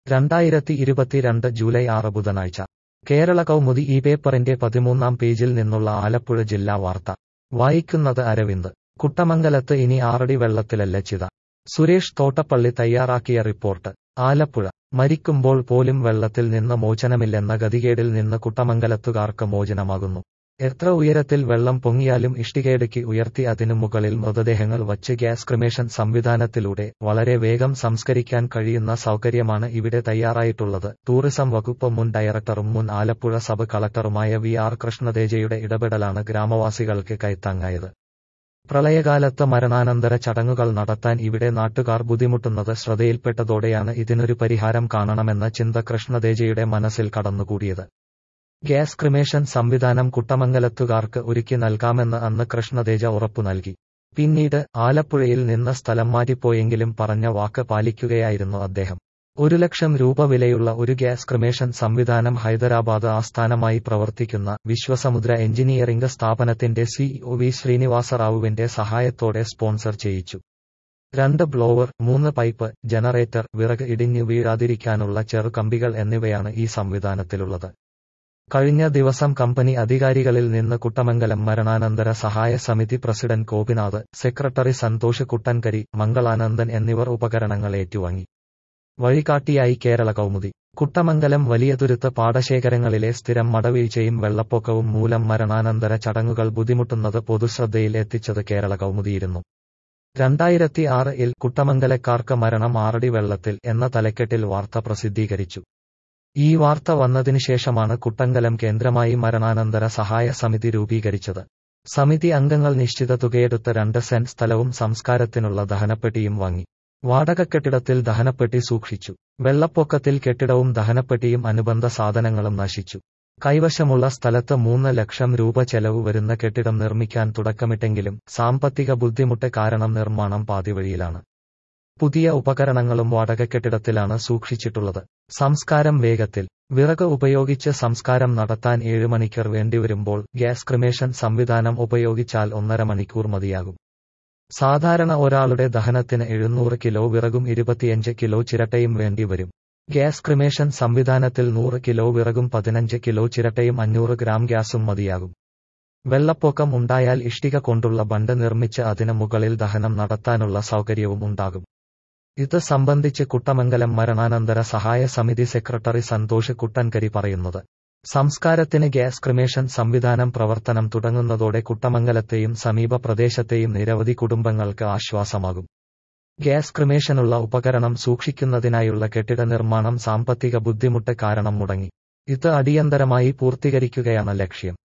രണ്ടായിരത്തി ഇരുപത്തിരണ്ട് ജൂലൈ ആറ് ബുധനാഴ്ച കേരള കൗമുദി ഈ പേപ്പറിന്റെ പതിമൂന്നാം പേജിൽ നിന്നുള്ള ആലപ്പുഴ ജില്ലാ വാർത്ത വായിക്കുന്നത് അരവിന്ദ് കുട്ടമംഗലത്ത് ഇനി ആറടി വെള്ളത്തിലല്ല ചിത സുരേഷ് തോട്ടപ്പള്ളി തയ്യാറാക്കിയ റിപ്പോർട്ട് ആലപ്പുഴ മരിക്കുമ്പോൾ പോലും വെള്ളത്തിൽ നിന്ന് മോചനമില്ലെന്ന ഗതികേടിൽ നിന്ന് കുട്ടമംഗലത്തുകാർക്ക് മോചനമാകുന്നു എത്ര ഉയരത്തിൽ വെള്ളം പൊങ്ങിയാലും ഇഷ്ടികേടുക്കി ഉയർത്തി അതിനു മുകളിൽ മൃതദേഹങ്ങൾ വച്ച് ഗ്യാസ് ക്രിമേഷൻ സംവിധാനത്തിലൂടെ വളരെ വേഗം സംസ്കരിക്കാൻ കഴിയുന്ന സൗകര്യമാണ് ഇവിടെ തയ്യാറായിട്ടുള്ളത് ടൂറിസം വകുപ്പ് മുൻ ഡയറക്ടറും മുൻ ആലപ്പുഴ സബ് കളക്ടറുമായ വി ആർ കൃഷ്ണതേജയുടെ ഇടപെടലാണ് ഗ്രാമവാസികൾക്ക് കൈത്താങ്ങായത് പ്രളയകാലത്ത് മരണാനന്തര ചടങ്ങുകൾ നടത്താൻ ഇവിടെ നാട്ടുകാർ ബുദ്ധിമുട്ടുന്നത് ശ്രദ്ധയിൽപ്പെട്ടതോടെയാണ് ഇതിനൊരു പരിഹാരം കാണണമെന്ന ചിന്ത കൃഷ്ണതേജയുടെ മനസ്സിൽ കടന്നുകൂടിയത് ഗ്യാസ് ക്രിമേഷൻ സംവിധാനം കുട്ടമംഗലത്തുകാർക്ക് ഒരുക്കി നൽകാമെന്ന് അന്ന് കൃഷ്ണതേജ ഉറപ്പു നൽകി പിന്നീട് ആലപ്പുഴയിൽ നിന്ന് സ്ഥലം മാറ്റിപ്പോയെങ്കിലും പറഞ്ഞ വാക്ക് പാലിക്കുകയായിരുന്നു അദ്ദേഹം ഒരു ലക്ഷം രൂപ വിലയുള്ള ഒരു ഗ്യാസ് ക്രിമേഷൻ സംവിധാനം ഹൈദരാബാദ് ആസ്ഥാനമായി പ്രവർത്തിക്കുന്ന വിശ്വസമുദ്ര എഞ്ചിനീയറിംഗ് സ്ഥാപനത്തിന്റെ സിഇഒ വി ശ്രീനിവാസറാവുവിന്റെ സഹായത്തോടെ സ്പോൺസർ ചെയ്യിച്ചു രണ്ട് ബ്ലോവർ മൂന്ന് പൈപ്പ് ജനറേറ്റർ വിറക് ഇടിഞ്ഞു വീഴാതിരിക്കാനുള്ള ചെറുകമ്പികൾ എന്നിവയാണ് ഈ സംവിധാനത്തിലുള്ളത് കഴിഞ്ഞ ദിവസം കമ്പനി അധികാരികളിൽ നിന്ന് കുട്ടമംഗലം മരണാനന്തര സഹായ സമിതി പ്രസിഡന്റ് ഗോപിനാഥ് സെക്രട്ടറി സന്തോഷ് കുട്ടൻകരി മംഗളാനന്ദൻ എന്നിവർ ഉപകരണങ്ങൾ ഏറ്റുവാങ്ങി വഴികാട്ടിയായി കേരള കൗമുദി കുട്ടമംഗലം വലിയതുരുത്ത് പാടശേഖരങ്ങളിലെ സ്ഥിരം മടവീഴ്ചയും വെള്ളപ്പൊക്കവും മൂലം മരണാനന്തര ചടങ്ങുകൾ ബുദ്ധിമുട്ടുന്നത് പൊതുശ്രദ്ധയിൽ എത്തിച്ചത് കേരള കൗമുദിയിരുന്നു രണ്ടായിരത്തി ആറിൽ കുട്ടമംഗലക്കാർക്ക് മരണം ആറടി വെള്ളത്തിൽ എന്ന തലക്കെട്ടിൽ വാർത്ത പ്രസിദ്ധീകരിച്ചു ഈ വാർത്ത വന്നതിനു ശേഷമാണ് കുട്ടങ്കലം കേന്ദ്രമായി മരണാനന്തര സഹായ സമിതി രൂപീകരിച്ചത് സമിതി അംഗങ്ങൾ നിശ്ചിത തുകയെടുത്ത് രണ്ട് സെന്റ് സ്ഥലവും സംസ്കാരത്തിനുള്ള ദഹനപ്പെട്ടിയും വാങ്ങി വാടക കെട്ടിടത്തിൽ ദഹനപ്പെട്ടി സൂക്ഷിച്ചു വെള്ളപ്പൊക്കത്തിൽ കെട്ടിടവും ദഹനപ്പെട്ടിയും അനുബന്ധ സാധനങ്ങളും നശിച്ചു കൈവശമുള്ള സ്ഥലത്ത് മൂന്ന് ലക്ഷം രൂപ ചെലവ് വരുന്ന കെട്ടിടം നിർമ്മിക്കാൻ തുടക്കമിട്ടെങ്കിലും സാമ്പത്തിക ബുദ്ധിമുട്ട് കാരണം നിർമ്മാണം പാതിവഴിയിലാണ് പുതിയ ഉപകരണങ്ങളും വാടക കെട്ടിടത്തിലാണ് സൂക്ഷിച്ചിട്ടുള്ളത് സംസ്കാരം വേഗത്തിൽ വിറക് ഉപയോഗിച്ച് സംസ്കാരം നടത്താൻ ഏഴ് മണിക്കൂർ വേണ്ടിവരുമ്പോൾ ഗ്യാസ് ക്രിമേഷൻ സംവിധാനം ഉപയോഗിച്ചാൽ ഒന്നര മണിക്കൂർ മതിയാകും സാധാരണ ഒരാളുടെ ദഹനത്തിന് എഴുന്നൂറ് കിലോ വിറകും ഇരുപത്തിയഞ്ച് കിലോ ചിരട്ടയും വേണ്ടിവരും ഗ്യാസ് ക്രിമേഷൻ സംവിധാനത്തിൽ നൂറ് കിലോ വിറകും പതിനഞ്ച് കിലോ ചിരട്ടയും അഞ്ഞൂറ് ഗ്രാം ഗ്യാസും മതിയാകും വെള്ളപ്പൊക്കം ഉണ്ടായാൽ ഇഷ്ടിക കൊണ്ടുള്ള ബണ്ട് നിർമ്മിച്ച് അതിന് മുകളിൽ ദഹനം നടത്താനുള്ള സൗകര്യവും ഉണ്ടാകും ഇത് സംബന്ധിച്ച് കുട്ടമംഗലം മരണാനന്തര സഹായ സമിതി സെക്രട്ടറി സന്തോഷ് കുട്ടൻകരി പറയുന്നത് സംസ്കാരത്തിന് ഗ്യാസ് ക്രിമേഷൻ സംവിധാനം പ്രവർത്തനം തുടങ്ങുന്നതോടെ കുട്ടമംഗലത്തെയും സമീപ പ്രദേശത്തെയും നിരവധി കുടുംബങ്ങൾക്ക് ആശ്വാസമാകും ഗ്യാസ് ക്രിമേഷനുള്ള ഉപകരണം സൂക്ഷിക്കുന്നതിനായുള്ള കെട്ടിട നിർമ്മാണം സാമ്പത്തിക ബുദ്ധിമുട്ട് കാരണം മുടങ്ങി ഇത് അടിയന്തരമായി പൂർത്തീകരിക്കുകയാണ് ലക്ഷ്യം